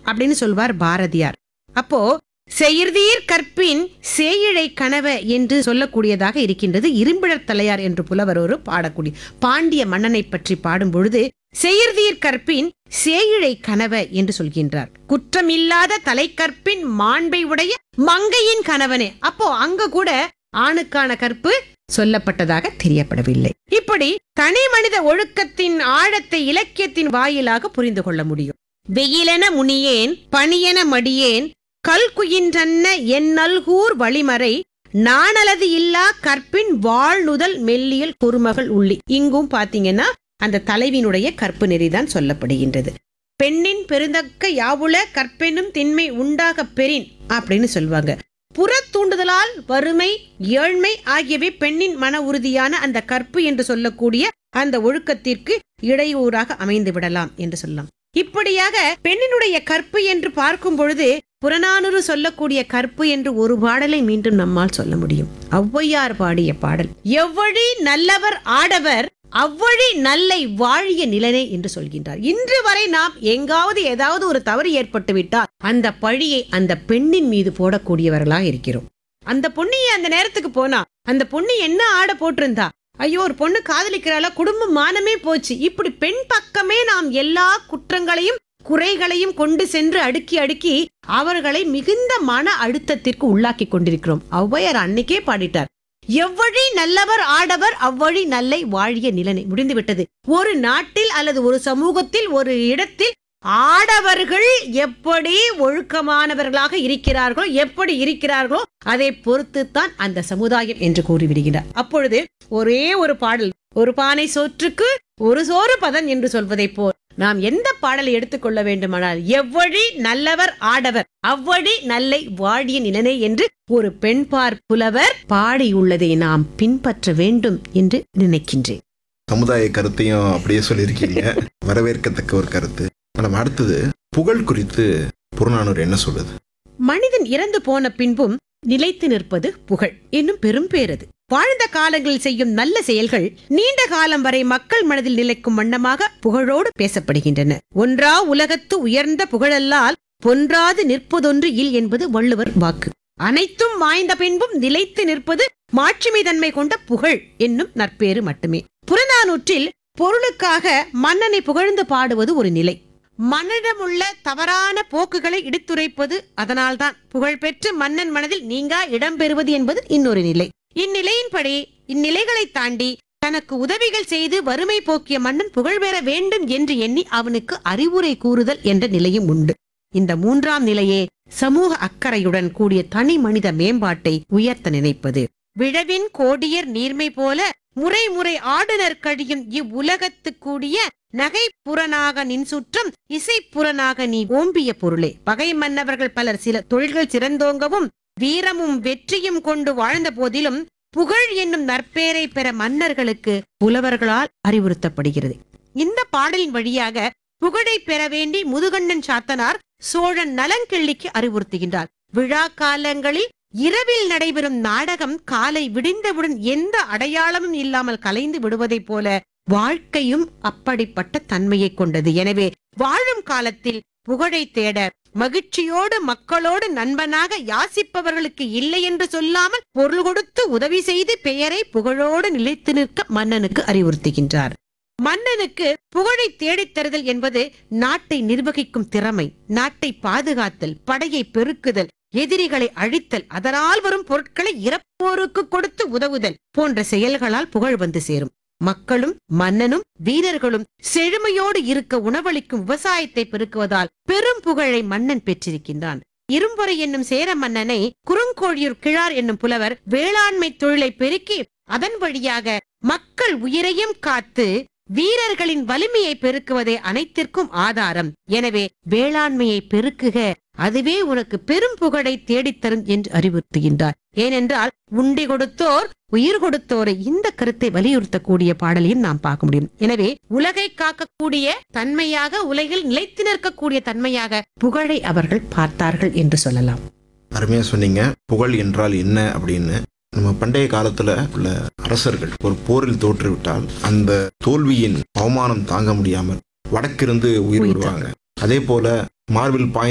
அப்படின்னு சொல்வார் பாரதியார் அப்போ செயிர்தீர் கற்பின் சேயிழை கனவ என்று சொல்லக்கூடியதாக இருக்கின்றது இரும்பிடர் தலையார் என்று புலவர் ஒரு பாடக்கூடிய பாண்டிய மன்னனை பற்றி பாடும் பொழுது செயிர்தீர் கற்பின் சேயிழை கனவ என்று சொல்கின்றார் குற்றமில்லாத தலைக்கற்பின் மாண்பை உடைய மங்கையின் கணவனே அப்போ அங்க கூட ஆணுக்கான கற்பு சொல்லப்பட்டதாக தெரியப்படவில்லை இப்படி தனி மனித ஒழுக்கத்தின் ஆழத்தை இலக்கியத்தின் வாயிலாக புரிந்து கொள்ள முடியும் வெயிலென முனியேன் பணியென மடியேன் கல்குயின்றன்ன என் நல்கூர் வழிமறை நாணலது இல்லா கற்பின் வாழ்நுதல் மெல்லியல் குறுமகள் உள்ளி இங்கும் பாத்தீங்கன்னா அந்த தலைவினுடைய கற்பு நெறிதான் சொல்லப்படுகின்றது பெண்ணின் பெருந்தக்க யாவுல கற்பெனும் திண்மை உண்டாக பெறின் அப்படின்னு சொல்வாங்க புற தூண்டுதலால் வறுமை ஏழ்மை ஆகியவை பெண்ணின் மன உறுதியான அந்த கற்பு என்று சொல்லக்கூடிய அந்த ஒழுக்கத்திற்கு இடையூறாக அமைந்து விடலாம் என்று சொல்லலாம் இப்படியாக பெண்ணினுடைய கற்பு என்று பார்க்கும் பொழுது புறநானூறு சொல்லக்கூடிய கற்பு என்று ஒரு பாடலை மீண்டும் நம்மால் சொல்ல முடியும் ஔவையார் பாடிய பாடல் எவ்வழி நல்லவர் ஆடவர் அவ்வழி நல்லை வாழிய நிலனே என்று சொல்கின்றார் இன்று வரை நாம் எங்காவது ஏதாவது ஒரு தவறு ஏற்பட்டு விட்டால் அந்த பழியை அந்த பெண்ணின் மீது போடக்கூடியவர்களாக இருக்கிறோம் அந்த பொண்ணியை அந்த நேரத்துக்கு போனா அந்த பொண்ணு என்ன ஆட போட்டிருந்தா ஐயோ ஒரு பொண்ணு காதலிக்கிறாளா குடும்ப மானமே போச்சு இப்படி பெண் பக்கமே நாம் எல்லா குற்றங்களையும் குறைகளையும் கொண்டு சென்று அடுக்கி அடுக்கி அவர்களை மிகுந்த மன அழுத்தத்திற்கு உள்ளாக்கி கொண்டிருக்கிறோம் ஔவையார் அன்னைக்கே பாடிட்டார் எவ்வழி நல்லவர் ஆடவர் அவ்வழி நல்லை வாழிய நிலனை முடிந்து விட்டது ஒரு நாட்டில் அல்லது ஒரு சமூகத்தில் ஒரு இடத்தில் ஆடவர்கள் எப்படி ஒழுக்கமானவர்களாக இருக்கிறார்களோ எப்படி இருக்கிறார்களோ அதை பொறுத்துத்தான் அந்த சமுதாயம் என்று கூறிவிடுகிறார் அப்பொழுது ஒரே ஒரு பாடல் ஒரு பானை சோற்றுக்கு ஒரு சோறு பதன் என்று சொல்வதைப் போல் நாம் எந்த பாடலை எடுத்துக்கொள்ள வேண்டுமானால் எவ்வழி நல்லவர் ஆடவர் அவ்வழி நல்லை வாழிய நிலனே என்று ஒரு பெண்பார் புலவர் பாடியுள்ளதை நாம் பின்பற்ற வேண்டும் என்று நினைக்கின்றேன் சமுதாய கருத்தையும் அப்படியே சொல்லியிருக்கீங்க வரவேற்கத்தக்க ஒரு கருத்து நம்ம அடுத்தது புகழ் குறித்து புறநானூறு என்ன சொல்லுது மனிதன் இறந்து போன பின்பும் நிலைத்து நிற்பது புகழ் என்னும் பெரும் பேரது வாழ்ந்த காலங்களில் செய்யும் நல்ல செயல்கள் நீண்ட காலம் வரை மக்கள் மனதில் நிலைக்கும் வண்ணமாக புகழோடு பேசப்படுகின்றன ஒன்றா உலகத்து உயர்ந்த புகழல்லால் பொன்றாது நிற்பதொன்று இல் என்பது வள்ளுவர் வாக்கு அனைத்தும் வாய்ந்த பின்பும் நிலைத்து நிற்பது மாட்சிமை தன்மை கொண்ட புகழ் என்னும் நற்பேறு மட்டுமே புறநானூற்றில் பொருளுக்காக மன்னனை புகழ்ந்து பாடுவது ஒரு நிலை மன்னனிடமுள்ள தவறான போக்குகளை இடித்துரைப்பது அதனால்தான் புகழ்பெற்ற மன்னன் மனதில் நீங்கா இடம் பெறுவது என்பது இன்னொரு நிலை இந்நிலையின்படி இந்நிலைகளை தாண்டி தனக்கு உதவிகள் செய்து வறுமை போக்கிய மன்னன் புகழ் பெற வேண்டும் என்று எண்ணி அவனுக்கு அறிவுரை கூறுதல் என்ற நிலையும் உண்டு இந்த மூன்றாம் நிலையே சமூக அக்கறையுடன் கூடிய தனி மனித மேம்பாட்டை உயர்த்த நினைப்பது விழவின் கோடியர் நீர்மை போல முறை முறை ஆடுனர் கழியும் இவ்வுலகத்து கூடிய நகை புறனாக நின் சுற்றம் இசை புறனாக நீ ஓம்பிய பொருளே பகை மன்னவர்கள் பலர் சில தொழில்கள் சிறந்தோங்கவும் வீரமும் வெற்றியும் கொண்டு வாழ்ந்த போதிலும் புகழ் என்னும் நற்பேரை பெற மன்னர்களுக்கு புலவர்களால் அறிவுறுத்தப்படுகிறது இந்த பாடலின் வழியாக புகழை பெற வேண்டி முதுகண்ணன் சாத்தனார் சோழன் நலங்கிள்ளிக்கு அறிவுறுத்துகின்றார் விழா காலங்களில் இரவில் நடைபெறும் நாடகம் காலை விடிந்தவுடன் எந்த அடையாளமும் இல்லாமல் கலைந்து விடுவதைப் போல வாழ்க்கையும் அப்படிப்பட்ட தன்மையை கொண்டது எனவே வாழும் காலத்தில் புகழை தேட மகிழ்ச்சியோடு மக்களோடு நண்பனாக யாசிப்பவர்களுக்கு இல்லை என்று சொல்லாமல் பொருள் கொடுத்து உதவி செய்து பெயரை புகழோடு நிலைத்து நிற்க மன்னனுக்கு அறிவுறுத்துகின்றார் மன்னனுக்கு புகழை தேடித் தருதல் என்பது நாட்டை நிர்வகிக்கும் திறமை நாட்டை பாதுகாத்தல் படையை பெருக்குதல் எதிரிகளை அழித்தல் அதனால் வரும் பொருட்களை இறப்போருக்கு கொடுத்து உதவுதல் போன்ற செயல்களால் புகழ் வந்து சேரும் மக்களும் மன்னனும் வீரர்களும் செழுமையோடு இருக்க உணவளிக்கும் விவசாயத்தை பெருக்குவதால் பெரும் புகழை மன்னன் பெற்றிருக்கின்றான் இரும்பொறை என்னும் சேர மன்னனை குறுங்கோழியூர் கிழார் என்னும் புலவர் வேளாண்மை தொழிலை பெருக்கி அதன் வழியாக மக்கள் உயிரையும் காத்து வீரர்களின் வலிமையை பெருக்குவதே அனைத்திற்கும் ஆதாரம் எனவே வேளாண்மையை பெருக்குக அதுவே உனக்கு பெரும் புகழை தேடித்தரும் என்று அறிவுறுத்துகின்றார் ஏனென்றால் உண்டி கொடுத்தோர் உயிர் கொடுத்தோரை இந்த கருத்தை வலியுறுத்தக்கூடிய பாடலையும் நாம் பார்க்க முடியும் எனவே உலகை காக்கக்கூடிய தன்மையாக உலகில் நிலைத்து நிற்கக்கூடிய தன்மையாக புகழை அவர்கள் பார்த்தார்கள் என்று சொல்லலாம் அருமையா சொன்னீங்க புகழ் என்றால் என்ன அப்படின்னு நம்ம பண்டைய காலத்துல உள்ள அரசர்கள் ஒரு போரில் தோற்றுவிட்டால் அந்த தோல்வியின் அவமானம் தாங்க முடியாமல் வடக்கிருந்து உயிர் உயிர் விடுவாங்க அதே போல மார்பில் பாய்ந்த